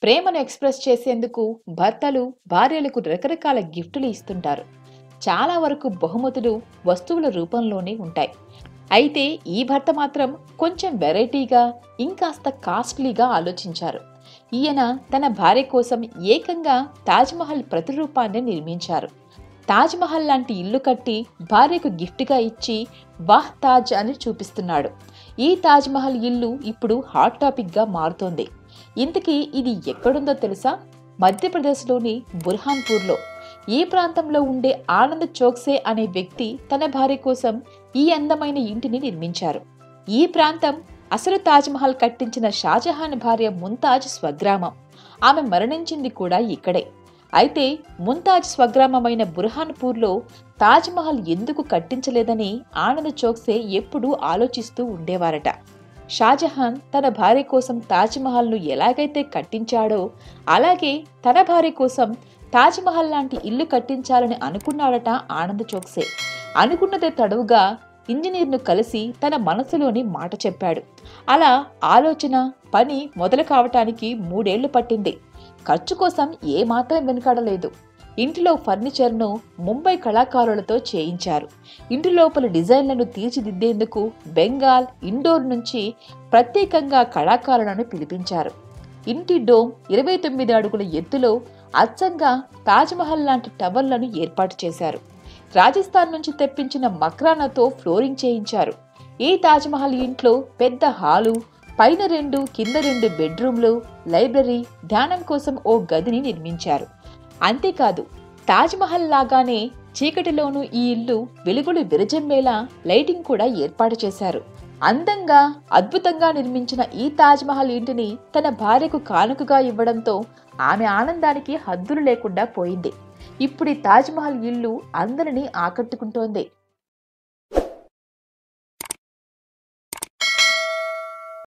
ప్రేమను ఎక్స్ప్రెస్ చేసేందుకు భర్తలు భార్యలకు రకరకాల గిఫ్టులు ఇస్తుంటారు చాలా వరకు బహుమతులు వస్తువుల రూపంలోనే ఉంటాయి అయితే ఈ భర్త మాత్రం కొంచెం వెరైటీగా ఇంకాస్త కాస్ట్లీగా ఆలోచించారు ఈయన తన భార్య కోసం ఏకంగా తాజ్మహల్ ప్రతిరూపాన్ని నిర్మించారు తాజ్మహల్ లాంటి ఇల్లు కట్టి భార్యకు గిఫ్ట్గా ఇచ్చి వాహ్ తాజ్ అని చూపిస్తున్నాడు ఈ తాజ్మహల్ ఇల్లు ఇప్పుడు హాట్ టాపిక్గా మారుతోంది ఇంతకీ ఇది ఎక్కడుందో తెలుసా మధ్యప్రదేశ్లోని బుర్హాన్పూర్లో ఈ ప్రాంతంలో ఉండే ఆనంద్ చోక్సే అనే వ్యక్తి తన భార్య కోసం ఈ అందమైన ఇంటిని నిర్మించారు ఈ ప్రాంతం అసలు తాజ్మహల్ కట్టించిన షాజహాన్ భార్య ముంతాజ్ స్వగ్రామం ఆమె మరణించింది కూడా ఇక్కడే అయితే ముంతాజ్ స్వగ్రామమైన బుర్హాన్పూర్లో తాజ్మహల్ ఎందుకు కట్టించలేదని ఆనంద్ చోక్సే ఎప్పుడూ ఆలోచిస్తూ ఉండేవారట షాజహాన్ తన భార్య కోసం తాజ్మహల్ను ఎలాగైతే కట్టించాడో అలాగే తన భార్య కోసం తాజ్మహల్ లాంటి ఇల్లు కట్టించాలని అనుకున్నాడట ఆనంద్ చోక్సే అనుకున్నదే తడవుగా ఇంజనీర్ను కలిసి తన మనసులోని మాట చెప్పాడు అలా ఆలోచన పని మొదలు కావటానికి మూడేళ్లు పట్టింది ఖర్చు కోసం ఏమాత్రం వెనుకాడలేదు ఇంటిలో ఫర్నిచర్ను ముంబై కళాకారులతో చేయించారు ఇంటి లోపల డిజైన్లను తీర్చిదిద్దేందుకు బెంగాల్ ఇండోర్ నుంచి ప్రత్యేకంగా కళాకారులను పిలిపించారు ఇంటి డోమ్ ఇరవై తొమ్మిది అడుగుల ఎత్తులో అచ్చంగా తాజ్మహల్ లాంటి టవర్లను ఏర్పాటు చేశారు రాజస్థాన్ నుంచి తెప్పించిన మక్రానాతో ఫ్లోరింగ్ చేయించారు ఈ తాజ్మహల్ ఇంట్లో పెద్ద హాలు పైన రెండు కింద రెండు బెడ్రూమ్లు లైబ్రరీ ధ్యానం కోసం ఓ గదిని నిర్మించారు అంతేకాదు తాజ్మహల్ లాగానే చీకటిలోనూ ఈ ఇల్లు వెలుగులు విరజమ్మేలా లైటింగ్ కూడా ఏర్పాటు చేశారు అందంగా అద్భుతంగా నిర్మించిన ఈ తాజ్మహల్ ఇంటిని తన భార్యకు కానుకగా ఇవ్వడంతో ఆమె ఆనందానికి హద్దులు లేకుండా పోయింది ఇప్పుడు ఈ తాజ్మహల్ ఇల్లు అందరినీ ఆకట్టుకుంటోంది